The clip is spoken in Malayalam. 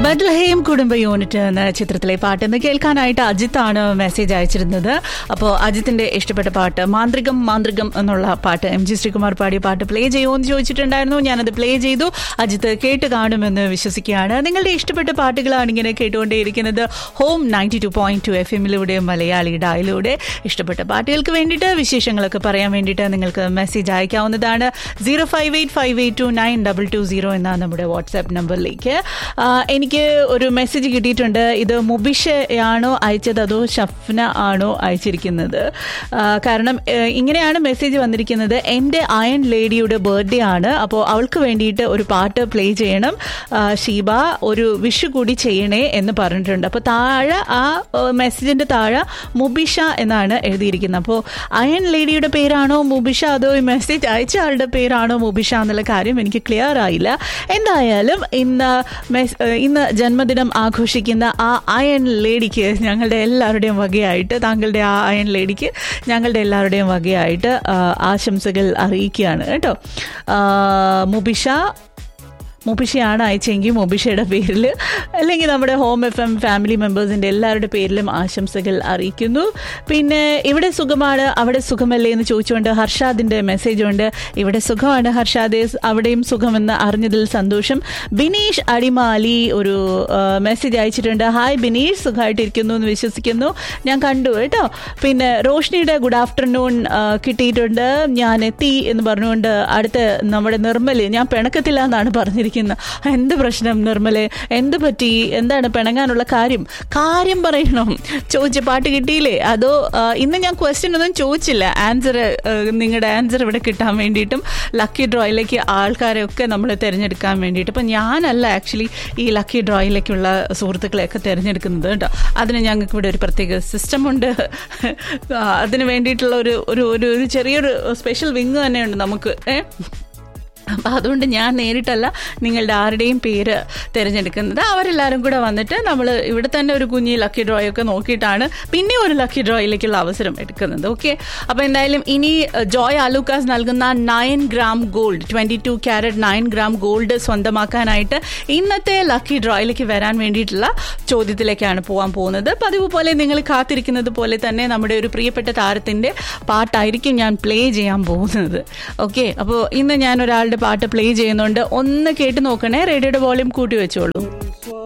ബദ്ലഹേം കുടുംബ യൂണിറ്റ് എന്ന ചിത്രത്തിലെ പാട്ട് ഇന്ന് കേൾക്കാനായിട്ട് അജിത്താണ് മെസ്സേജ് അയച്ചിരുന്നത് അപ്പോൾ അജിത്തിന്റെ ഇഷ്ടപ്പെട്ട പാട്ട് മാന്ത്രികം മാന്ത്രികം എന്നുള്ള പാട്ട് എം ജി ശ്രീകുമാർ പാടിയ പാട്ട് പ്ലേ ചെയ്യുമോ എന്ന് ചോദിച്ചിട്ടുണ്ടായിരുന്നു ഞാനത് പ്ലേ ചെയ്തു അജിത്ത് കേട്ട് കാണുമെന്ന് വിശ്വസിക്കുകയാണ് നിങ്ങളുടെ ഇഷ്ടപ്പെട്ട പാട്ടുകളാണ് ഇങ്ങനെ കേട്ടുകൊണ്ടേയിരിക്കുന്നത് home ninety two point two F എമ്മിലൂടെ മലയാളി ഡായിലൂടെ ഇഷ്ടപ്പെട്ട പാട്ടുകൾക്ക് വേണ്ടിയിട്ട് വിശേഷങ്ങളൊക്കെ പറയാൻ വേണ്ടിയിട്ട് നിങ്ങൾക്ക് മെസ്സേജ് അയക്കാവുന്നതാണ് zero five eight five eight two nine double two zero എന്ന നമ്മുടെ വാട്സാപ്പ് നമ്പറിലേക്ക് ആ, എനിക്ക് ഒരു മെസ്സേജ് കിട്ടിയിട്ടുണ്ട് ഇത് മുബിഷയാണോ അയച്ചത് അതോ ഷഫ്ന ആണോ അയച്ചിരിക്കുന്നത് ആ, കാരണം ഏ, ഇങ്ങനെയാണ് മെസ്സേജ് വന്നിരിക്കുന്നത് എൻ്റെ അയൺ ലേഡിയുടെ ബർത്ത്ഡേ ആണ് അപ്പോൾ അവൾക്ക് വേണ്ടിയിട്ട് ഒരു പാട്ട് പ്ലേ ചെയ്യണം ആ, ഷീബ ഒരു വിഷു കൂടി ചെയ്യണേ എന്ന് പറഞ്ഞിട്ടുണ്ട് അപ്പോൾ താഴെ ആ മെസ്സേജിൻ്റെ താഴെ മുബിഷ എന്നാണ് എഴുതിയിരിക്കുന്നത് അപ്പോൾ അയൺ ലേഡിയുടെ പേരാണോ മുബിഷ അതോ ഈ മെസ്സേജ് അയച്ച ആളുടെ പേരാണോ മുബിഷ എന്നുള്ള കാര്യം എനിക്ക് ക്ലിയർ ആയില്ല എന്തായാലും ഇന്ന് മെസ് ഏഹ് ഇന്ന് ജന്മദിനം ആഘോഷിക്കുന്ന ആ അയൺ ലേഡിക്ക് ഞങ്ങളുടെ എല്ലാവരുടെയും വകയായിട്ട് താങ്കളുടെ ആ അയൺ ലേഡിക്ക് ഞങ്ങളുടെ എല്ലാവരുടെയും വകയായിട്ട് ആ, ആശംസകൾ അറിയിക്കുകയാണ് കേട്ടോ ആ, മുബിഷ മുബിഷയാണ് അയച്ചെങ്കിൽ മുബിഷയുടെ പേരിൽ അല്ലെങ്കിൽ നമ്മുടെ ഹോം എഫ് എം ഫാമിലി മെമ്പേഴ്സിൻ്റെ എല്ലാവരുടെ പേരിലും ആശംസകൾ അറിയിക്കുന്നു പിന്നെ ഇവിടെ സുഖമാണ് അവിടെ സുഖമല്ലേ എന്ന് ചോദിച്ചുകൊണ്ട് ഹർഷാദിൻ്റെ മെസ്സേജ് ഉണ്ട് ഇവിടെ സുഖമാണ് ഹർഷാദ് അവിടെയും സുഖമെന്ന് അറിഞ്ഞതിൽ സന്തോഷം ബിനീഷ് അടിമാലി ഒരു മെസ്സേജ് അയച്ചിട്ടുണ്ട് ഹായ് ബിനീഷ് സുഖമായിട്ടിരിക്കുന്നു എന്ന് വിശ്വസിക്കുന്നു ഞാൻ കണ്ടു കേട്ടോ പിന്നെ റോഷ്നിയുടെ ഗുഡ് ആഫ്റ്റർനൂൺ കിട്ടിയിട്ടുണ്ട് ഞാൻ എത്തി എന്ന് പറഞ്ഞുകൊണ്ട് അടുത്ത നമ്മുടെ നിർമ്മല് ഞാൻ പിണക്കത്തില്ല എന്നാണ് പറഞ്ഞിരിക്കുന്നത് എന്ത് പ്രശ്നം നിർമ്മലെ എന്ത് പറ്റി എന്താണ് പിണങ്ങാനുള്ള കാര്യം കാര്യം പറയണം ചോദിച്ച പാട്ട് കിട്ടിയില്ലേ അതോ ആ, ഇന്ന് ഞാൻ ക്വസ്റ്റ്യൻ ഒന്നും ചോദിച്ചില്ല ആൻസർ നിങ്ങളുടെ ആൻസർ ഇവിടെ കിട്ടാൻ വേണ്ടിയിട്ടും ലക്കി ഡ്രോയിലേക്ക് ആൾക്കാരെ ഒക്കെ നമ്മൾ തിരഞ്ഞെടുക്കാൻ വേണ്ടിയിട്ട് അപ്പം ഞാനല്ല ആക്ച്വലി ഈ ലക്കി ഡ്രോയിലേക്കുള്ള സുഹൃത്തുക്കളെയൊക്കെ തിരഞ്ഞെടുക്കുന്നത് കേട്ടോ അതിന് ഞങ്ങൾക്ക് ഇവിടെ ഒരു പ്രത്യേക സിസ്റ്റം ഉണ്ട് ആ, അതിന് വേണ്ടിയിട്ടുള്ള ഒരു ഒരു ഒരു ഒരു ചെറിയൊരു സ്പെഷ്യൽ വിങ് തന്നെയുണ്ട് നമുക്ക് ഏ അപ്പം അതുകൊണ്ട് ഞാൻ നേരിട്ടല്ല നിങ്ങളുടെ ആരുടെയും പേര് തിരഞ്ഞെടുക്കുന്നത് അവരെല്ലാവരും കൂടെ വന്നിട്ട് നമ്മൾ ഇവിടെ തന്നെ ഒരു കുഞ്ഞി ലക്കി ഡ്രോയ് ഒക്കെ നോക്കിയിട്ടാണ് പിന്നെ ഒരു ലക്കി ഡ്രോയിലേക്കുള്ള അവസരം എടുക്കുന്നത് ഓക്കെ അപ്പോൾ എന്തായാലും ഇനി ജോയ് ആലൂക്കാസ് നൽകുന്ന nine gram gold twenty two carat nine gram gold സ്വന്തമാക്കാനായിട്ട് ഇന്നത്തെ ലക്കി ഡ്രോയിലേക്ക് വരാൻ വേണ്ടിയിട്ടുള്ള ചോദ്യത്തിലേക്കാണ് പോകാൻ പോകുന്നത് പതിവ് പോലെ നിങ്ങൾ കാത്തിരിക്കുന്നത് പോലെ തന്നെ നമ്മുടെ ഒരു പ്രിയപ്പെട്ട താരത്തിൻ്റെ പാട്ടായിരിക്കും ഞാൻ പ്ലേ ചെയ്യാൻ പോകുന്നത് ഓക്കെ അപ്പോൾ ഇന്ന് ഞാൻ ഒരാളുടെ പാട്ട് പ്ലേ ചെയ്യുന്നുണ്ട് ഒന്ന് കേട്ട് നോക്കണേ റേഡിയോയുടെ വോളിയം കൂട്ടി വെച്ചോളൂ